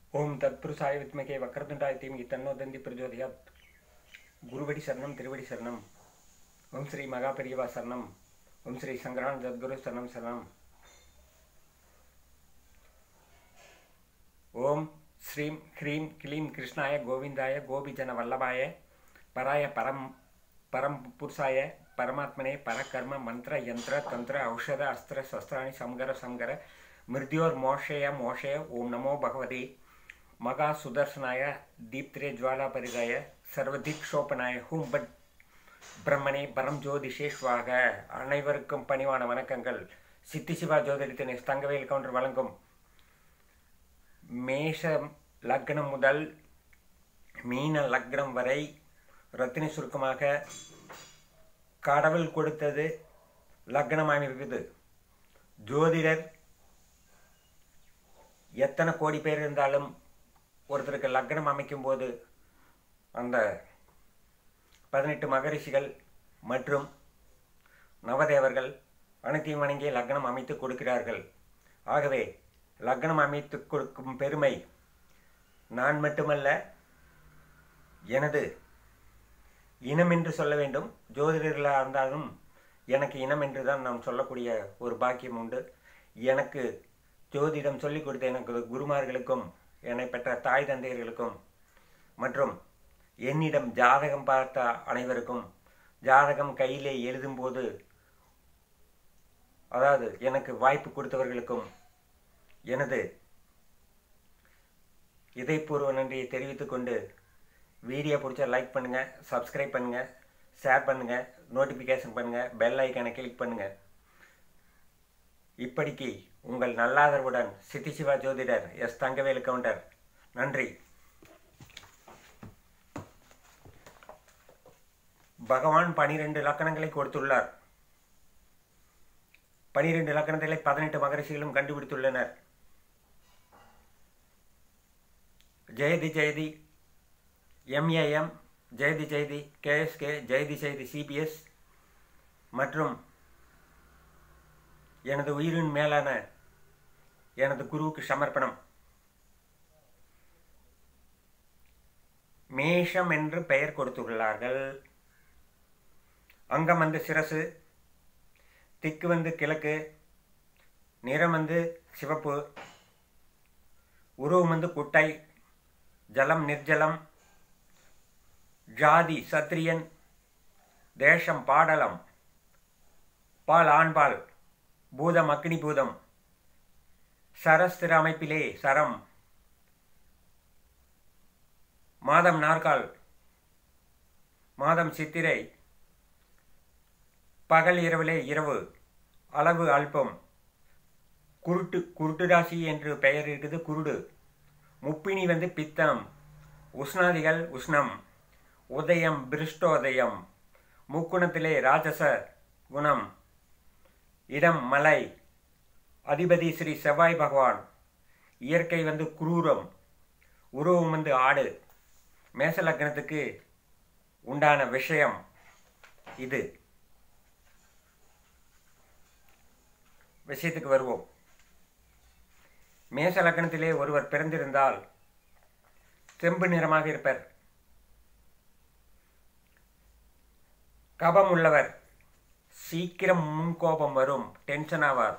ஓம் தத்புருஷாய வித்மகே வக்கரதுண்டாய தீமிகி தன்னோ தந்தி பிரஜோதயாத் குருவடி சரணம் திருவடி சரணம் ஓம் ஸ்ரீ மகாபெரியவா சரணம் ஓம் ஸ்ரீ சங்கரான் சத்குரு சரணம் சரணம் ஓம் ஸ்ரீம் ஹ்ரீம் கிளீம் கிருஷ்ணாய கோவிந்தாய கோபிஜன வல்லபாய பராய பரம் பரம் புருஷாய பரமாத்மனே பரகர்ம மந்திர யந்திர தந்திர ஔஷத அஸ்திர சஸ்திராணி சங்கர சங்கர மிருத்யோர் மோஷய மோஷய ஓம் நமோ பகவதி மகா சுதர்சனாய தீப்திரே ஜுவாலா பரிகாய சர்வதிக்ஷோபனாய ஹூம் பட் பிரம்மனே பரம் ஜோதிஷேஷ்வாக அனைவருக்கும் பணிவான வணக்கங்கள் சித்தி சிவா ஜோதிடத்தினை தங்கவேல் கவுண்டர் வழங்கும் மேஷ லக்னம் முதல் மீன லக்னம் வரை ரத்தின சுருக்கமாக கடவுள் கொடுத்தது லக்னமாக இருக்குது ஜோதிடர் எத்தனை கோடி பேர் இருந்தாலும் ஒருத்தருக்கு லக்னம் அமைக்கும் போது அந்த பதினெட்டு மகரிஷிகள் மற்றும் நவதேவர்கள் அனைத்தையும் வணங்கி லக்னம் அமைத்து கொடுக்கிறார்கள் ஆகவே லக்னம் அமைத்து கொடுக்கும் பெருமை நான் மட்டுமல்ல எனது இனம் என்று சொல்ல வேண்டும் ஜோதிடர்களாக இருந்தாலும் எனக்கு இனம் என்று தான் நாம் சொல்லக்கூடிய ஒரு பாக்கியம் உண்டு எனக்கு ஜோதிடம் சொல்லிக் கொடுத்த எனக்கு குருமார்களுக்கும் என்னை பெற்ற தாய் தந்தையர்களுக்கும் மற்றும் என்னிடம் ஜாதகம் பார்த்த அனைவருக்கும் ஜாதகம் கையிலே எழுதும்போது அதாவது எனக்கு வாய்ப்பு கொடுத்தவர்களுக்கும் எனது இதயபூர்வ நன்றியை தெரிவித்துக் கொண்டு வீடியோ பிடிச்சா லைக் பண்ணுங்கள் சப்ஸ்கிரைப் பண்ணுங்கள் ஷேர் பண்ணுங்கள் நோட்டிஃபிகேஷன் பண்ணுங்கள் பெல் ஐக்கானை கிளிக் பண்ணுங்கள் இப்படிக்கு உங்கள் நல்லாதரவுடன் சித்தி சிவா ஜோதிடர் எஸ் தங்கவேலு கவுண்டர் நன்றி பகவான் பனிரெண்டு லக்கணங்களை கொடுத்துள்ளார் பனிரெண்டு லக்கணங்களை பதினெட்டு மகரிஷிகளும் கண்டுபிடித்துள்ளனர் ஜெயதி ஜெயதி எம்ஏஎம் ஜெயதி ஜெயதி கேஎஸ்கே ஜெயதி ஜெயதி சிபிஎஸ் மற்றும் எனது உயிரின் மேலான எனது குருவுக்கு சமர்ப்பணம் மேஷம் என்று பெயர் கொடுத்துள்ளார்கள் அங்கம் வந்து சிரசு திக்கு வந்து கிழக்கு நிறம் வந்து சிவப்பு உருவம் வந்து குட்டை ஜலம் நிர்ஜலம் ஜாதி சத்திரியன் தேசம் பாடலம் பால் ஆண்பால் பூதம் அக்னி பூதம் சரஸ்திர அமைப்பிலே சரம் மாதம் நாற்கால் மாதம் சித்திரை பகல் இரவிலே இரவு அளவு அல்பம் குருட்டு குருட்டு ராசி என்று பெயர் இருக்குது குருடு முப்பினி வந்து பித்தம் உஷ்ணாதிகள் உஷ்ணம் உதயம் பிருஷ்டோதயம் முக்குணத்திலே ராஜச குணம் இடம் மலை அதிபதி ஸ்ரீ செவ்வாய் பகவான் இயற்கை வந்து குரூரம் உருவம் வந்து ஆடு மேச லக்னத்துக்கு உண்டான விஷயம் இது விஷயத்துக்கு வருவோம் மேச லக்னத்திலே ஒருவர் பிறந்திருந்தால் செம்பு நிறமாக இருப்பர் கபம் உள்ளவர் சீக்கிரம் முன்கோபம் வரும் டென்ஷன் ஆவார்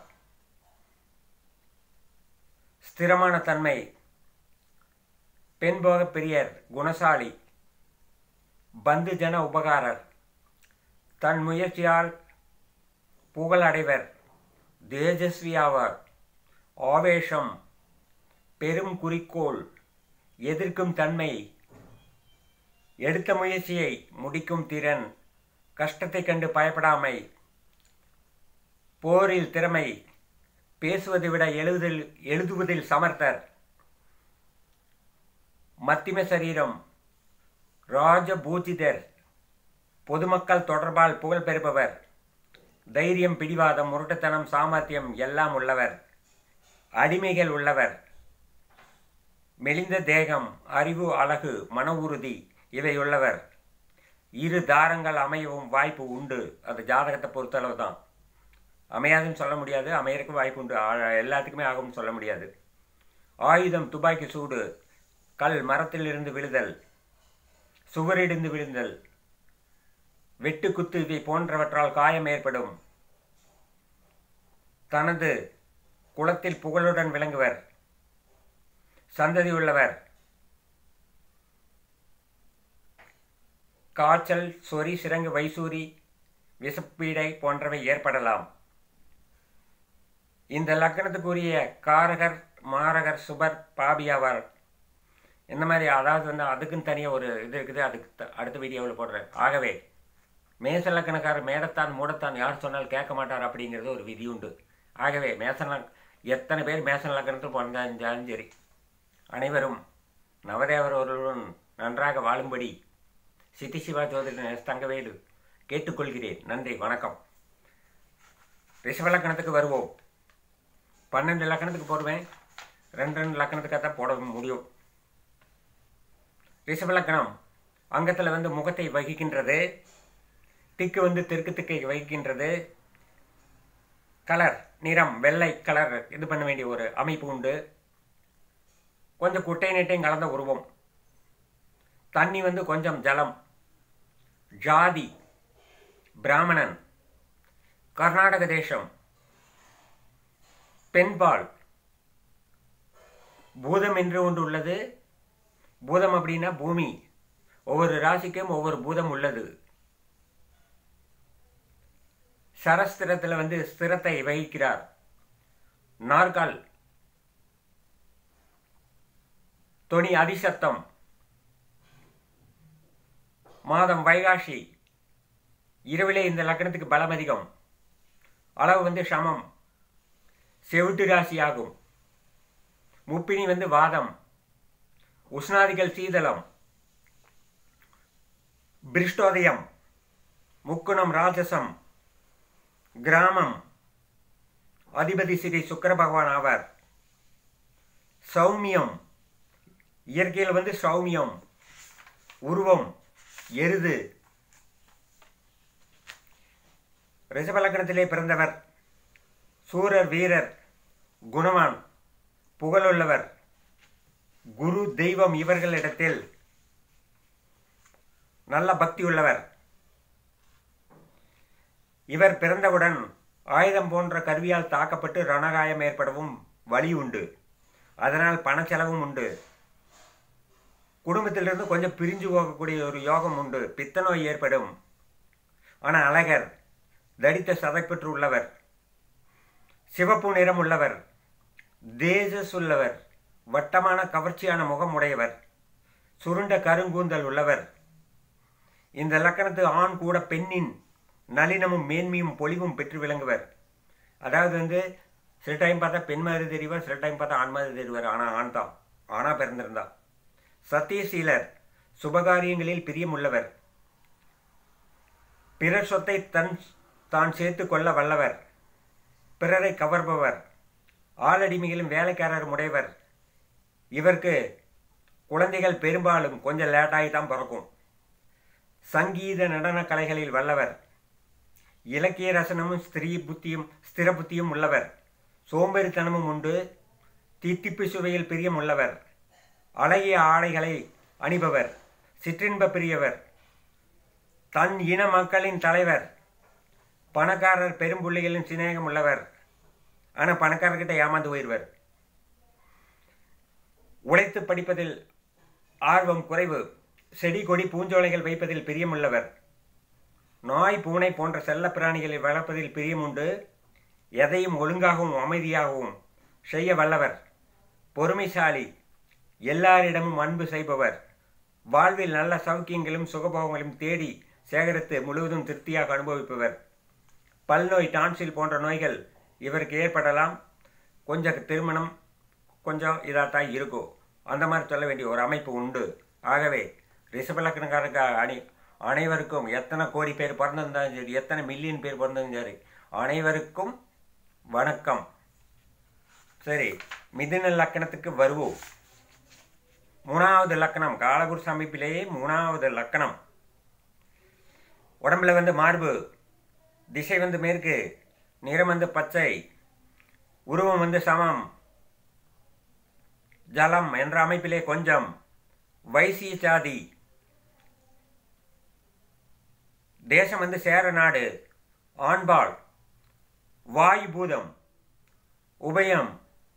ஸ்திரமான தன்மை பெண்போக பிரியர் குணசாலி பந்து ஜன உபகாரர் தன் முயற்சியால் புகழ் அடைவர் தேஜஸ்வி ஆவார் ஆவேசம் பெரும் குறிக்கோள் எதிர்க்கும் தன்மை எடுத்த முயற்சியை முடிக்கும் திறன் கஷ்டத்தை கண்டு பயப்படாமை போரில் திறமை பேசுவதை விட எழுதுதல் எழுதுவதில் சமர்த்தர் மத்திம சரீரம் ராஜபூஜிதர் பொதுமக்கள் தொடர்பால் புகழ் பெறுபவர் தைரியம் பிடிவாதம் முரட்டுத்தனம் சாமர்த்தியம் எல்லாம் உள்ளவர் அடிமைகள் உள்ளவர் மெலிந்த தேகம் அறிவு அழகு மன உறுதி இவை உள்ளவர் இரு தாரங்கள் அமையவும் வாய்ப்பு உண்டு அது ஜாதகத்தை பொறுத்தளவு தான் அமையாதுன்னு சொல்ல முடியாது அமையறதுக்கு வாய்ப்பு உண்டு ஆ- எல்லாத்துக்குமே ஆகும்னு சொல்ல முடியாது ஆயுதம் துப்பாக்கி சூடு கல் மரத்திலிருந்து விழுதல் சுவரிடிந்து விழுந்தல் வெட்டு குத்து இவை போன்றவற்றால் காயம் ஏற்படும் தனது குலத்தில் புகழுடன் விளங்குவர் சந்ததி உள்ளவர் காய்ச்சல் சொறி சிறங்கு வைசூரி விசப்பீடை போன்றவை ஏற்படலாம் இந்த லக்கணத்துக்குரிய காரகர் மாரகர் சுபர் பாபியாவார் இந்த மாதிரி அதாவது வந்து அதுக்குன்னு தனியாக ஒரு இது இருக்குது அதுக்கு த- அடுத்த வீடியோவில் போடுறேன் ஆகவே மேச லக்கணக்காரர் மேடத்தான் மூடத்தான் யார் சொன்னால் கேட்க மாட்டார் அப்படிங்கிறது ஒரு விதி உண்டு ஆகவே மேசன எத்தனை பேர் மேசன லக்கணத்தில் பிறந்தாலும் சரி அனைவரும் நவதேவர் ஒருவருடன் நன்றாக வாழும்படி சித்தி சிவா ஜோதிடன் எஸ் தங்கவேலு கேட்டுக்கொள்கிறேன் நன்றி வணக்கம் ரிஷப லக்கணத்துக்கு வருவோம் பன்னெண்டு லக்கணத்துக்கு போடுவேன் ரெண்டு ரெண்டு லக்கணத்துக்காக தான் போட முடியும் ரிஷப லக்கணம் அங்கத்தில் வந்து முகத்தை வகிக்கின்றது திக்கு வந்து தெற்கு திக்கை வகிக்கின்றது கலர் நிறம் வெள்ளை கலர் இது பண்ண வேண்டிய ஒரு அமைப்பு உண்டு கொஞ்சம் குட்டை நெட்டையும் கலந்த உருவம் தண்ணி வந்து கொஞ்சம் ஜலம் ஜாதி பிராமணன் கர்நாடக தேசம் பெண்பால் பூதம் என்று ஒன்று உள்ளது பூதம் அப்படின்னா பூமி ஒவ்வொரு ராசிக்கும் ஒவ்வொரு பூதம் உள்ளது சரஸ்திரத்தில் வந்து ஸ்திரத்தை வகிக்கிறார் நாற்கால் தொனி அதிசத்தம் மாதம் வைகாசி இரவிலே இந்த லக்கணத்துக்கு பலம் அதிகம் அளவு வந்து சமம் செவிட்டு ராசி ஆகும் முப்பினி வந்து வாதம் உஷ்ணாதிகள் சீதளம் பிரிஷ்டோதயம் முக்குணம் ராஜசம் கிராமம் அதிபதி ஸ்ரீ சுக்கர பகவான் ஆவார் சௌமியம் இயற்கையில் வந்து சௌமியம் உருவம் எருது ரிஷபலக்கணத்திலே பிறந்தவர் சூரர் வீரர் குணவான் புகழுள்ளவர் குரு தெய்வம் இவர்களிடத்தில் நல்ல பக்தி உள்ளவர் இவர் பிறந்தவுடன் ஆயுதம் போன்ற கருவியால் தாக்கப்பட்டு ரணகாயம் ஏற்படவும் வழி உண்டு அதனால் பண செலவும் உண்டு குடும்பத்திலிருந்து கொஞ்சம் பிரிஞ்சு போகக்கூடிய ஒரு யோகம் உண்டு பித்த நோய் ஏற்படும் ஆனால் அழகர் தடித்த சதைப்பற்று உள்ளவர் சிவப்பு நிறம் உள்ளவர் தேஜஸ் உள்ளவர் வட்டமான கவர்ச்சியான முகம் உடையவர் சுருண்ட கருங்கூந்தல் உள்ளவர் இந்த லக்கணத்து ஆண் கூட பெண்ணின் நளினமும் மேன்மையும் பொலிவும் பெற்று விளங்குவர் அதாவது வந்து சில டைம் பார்த்தா பெண் மாதிரி தெரிவார் சில டைம் பார்த்தா ஆண் மாதிரி தெரிவார் ஆனால் ஆண் தான் ஆணா பிறந்திருந்தா சத்தியசீலர் சுபகாரியங்களில் பிரியம் உள்ளவர் பிறர் சொத்தை தன் தான் சேர்த்து கொள்ள வல்லவர் பிறரை கவர்பவர் ஆளடிமைகளும் வேலைக்காரர் உடையவர் இவருக்கு குழந்தைகள் பெரும்பாலும் கொஞ்சம் லேட்டாகி தான் பிறக்கும் சங்கீத நடன கலைகளில் வல்லவர் இலக்கிய ரசனமும் ஸ்திரீ புத்தியும் ஸ்திர புத்தியும் உள்ளவர் சோம்பேறித்தனமும் உண்டு தித்திப்பு சுவையில் பிரியம் உள்ளவர் அழகிய ஆடைகளை அணிபவர் சிற்றின்ப பிரியவர் தன் இன மக்களின் தலைவர் பணக்காரர் பெரும்புள்ளிகளின் சிநேகம் உள்ளவர் ஆனால் பணக்காரர்கிட்ட ஏமாந்து போயிடுவர் உழைத்து படிப்பதில் ஆர்வம் குறைவு செடி கொடி பூஞ்சோலைகள் வைப்பதில் பிரியமுள்ளவர் நாய் பூனை போன்ற செல்ல பிராணிகளை வளர்ப்பதில் பிரியமுண்டு எதையும் ஒழுங்காகவும் அமைதியாகவும் செய்ய வல்லவர் பொறுமைசாலி எல்லாரிடமும் அன்பு செய்பவர் வாழ்வில் நல்ல சௌக்கியங்களும் சுகபோகங்களும் தேடி சேகரித்து முழுவதும் திருப்தியாக அனுபவிப்பவர் பல்நோய் டான்சில் போன்ற நோய்கள் இவருக்கு ஏற்படலாம் கொஞ்சம் திருமணம் கொஞ்சம் இதாகத்தான் இருக்கும் அந்த மாதிரி சொல்ல வேண்டிய ஒரு அமைப்பு உண்டு ஆகவே ரிஷபலக்கணக்காரருக்கு அணி அனைவருக்கும் எத்தனை கோடி பேர் பிறந்திருந்தாலும் சரி எத்தனை மில்லியன் பேர் பிறந்திருந்தாலும் சரி அனைவருக்கும் வணக்கம் சரி மிதுன லக்கணத்துக்கு வருவோம் மூணாவது லக்கணம் காலபுருஷ அமைப்பிலேயே மூணாவது லக்கணம் உடம்புல வந்து மார்பு திசை வந்து மேற்கு நிறம் வந்து பச்சை உருவம் வந்து சமம் ஜலம் என்ற அமைப்பிலே கொஞ்சம் வைசிய சாதி தேசம் வந்து சேர நாடு ஆண்பாள் வாயு பூதம் உபயம்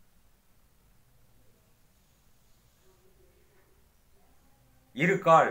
இருகால்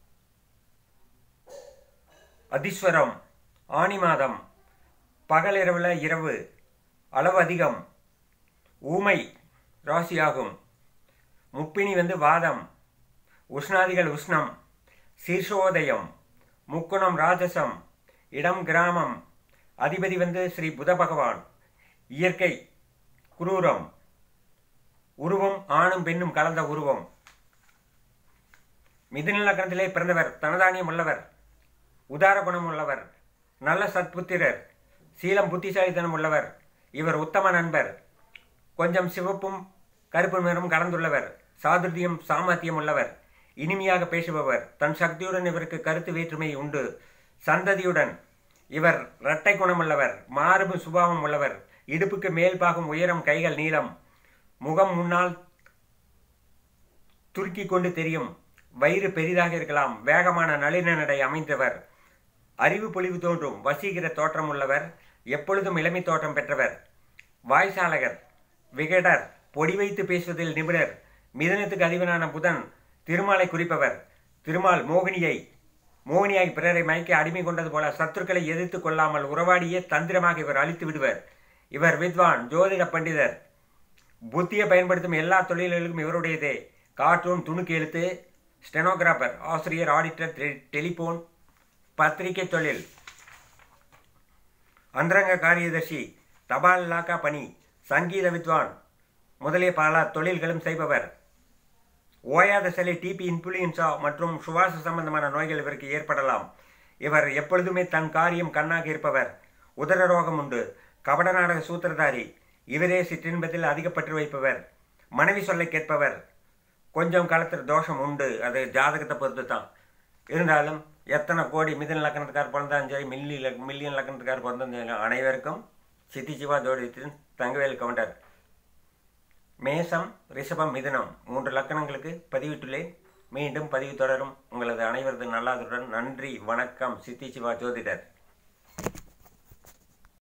அதிஸ்வரம் ஆனி மாதம் பகலிரவில் இரவு அளவு அதிகம் ஊமை ராசியாகும் முப்பினி வந்து வாதம் உஷ்ணாதிகள் உஷ்ணம் சீர்ஷோதயம் முக்குணம் ராஜசம் இடம் கிராமம் அதிபதி வந்து ஸ்ரீ புத பகவான் இயற்கை குரூரம் உருவம் ஆணும் பெண்ணும் கலந்த உருவம் மிதுன லக்னத்திலே பிறந்தவர் தனதானியம் உள்ளவர் உதார குணம் உள்ளவர் நல்ல சத்புத்திரர் சீலம் புத்திசாலித்தனம் உள்ளவர் இவர் உத்தம நண்பர் கொஞ்சம் சிவப்பும் கருப்பு நிறம் கலந்துள்ளவர் சாதுர்த்தியம் சாமர்த்தியம் உள்ளவர் இனிமையாக பேசுபவர் தன் சக்தியுடன் இவருக்கு கருத்து வேற்றுமை உண்டு சந்ததியுடன் இவர் இரட்டை குணமுள்ளவர் மார்பு சுபாவம் உள்ளவர் இடுப்புக்கு மேல் பாகம் உயரம் கைகள் நீளம் முகம் முன்னால் துருக்கி கொண்டு தெரியும் வயிறு பெரிதாக இருக்கலாம் வேகமான நளின நடை அமைந்தவர் அறிவு பொலிவு தோன்றும் வசீகர தோற்றம் உள்ளவர் எப்பொழுதும் இளமை தோற்றம் பெற்றவர் வாய்சாலகர் விகடர் பொடி வைத்து பேசுவதில் நிபுணர் மிதனத்துக்கு அதிபனான புதன் திருமாலை குறிப்பவர் திருமால் மோகினியை மோகினியாய் பிறரை மயக்கி அடிமை கொண்டது போல சத்துருக்களை எதிர்த்து கொள்ளாமல் உறவாடியே தந்திரமாக இவர் அழித்து விடுவர் இவர் வித்வான் ஜோதிட பண்டிதர் புத்தியை பயன்படுத்தும் எல்லா தொழில்களுக்கும் இவருடையதே கார்ட்டூன் துணுக்கு எழுத்து ஸ்டெனோகிராஃபர் ஆசிரியர் ஆடிட்டர் டெ- டெலிபோன் பத்திரிகை தொழில் அந்தரங்க காரியதர்சி தபால் இலாக்கா பணி சங்கீத வித்வான் முதலிய பல தொழில்களும் செய்பவர் ஓயாத சளி டிபி இன்ஃபுளுயன்சா மற்றும் சுவாச சம்பந்தமான நோய்கள் இவருக்கு ஏற்படலாம் இவர் எப்பொழுதுமே தன் காரியம் கண்ணாக இருப்பவர் உதர ரோகம் உண்டு கபட நாடக சூத்திரதாரி இவரே சிற்றின்பத்தில் அதிகப்பற்று வைப்பவர் மனைவி சொல்லை கேட்பவர் கொஞ்சம் காலத்தில் தோஷம் உண்டு அது ஜாதகத்தை பொறுத்து தான் இருந்தாலும் எத்தனை கோடி மிதன் லக்கணத்துக்கார் பிறந்தாலும் சரி மில்லி லக் மில்லியன் லக்கணத்துக்கார் பிறந்தாலும் சரி, அனைவருக்கும் சித்தி சிவா ஜோடியத்தின் தங்கவேல் கவுண்டர் மேசம் ரிஷபம் மிதுனம் மூன்று லக்கணங்களுக்கு பதிவிட்டுள்ளேன் மீண்டும் பதிவு தொடரும் உங்களது அனைவரது நல்லாதுடன் நன்றி வணக்கம் சித்தி சிவா ஜோதிடர்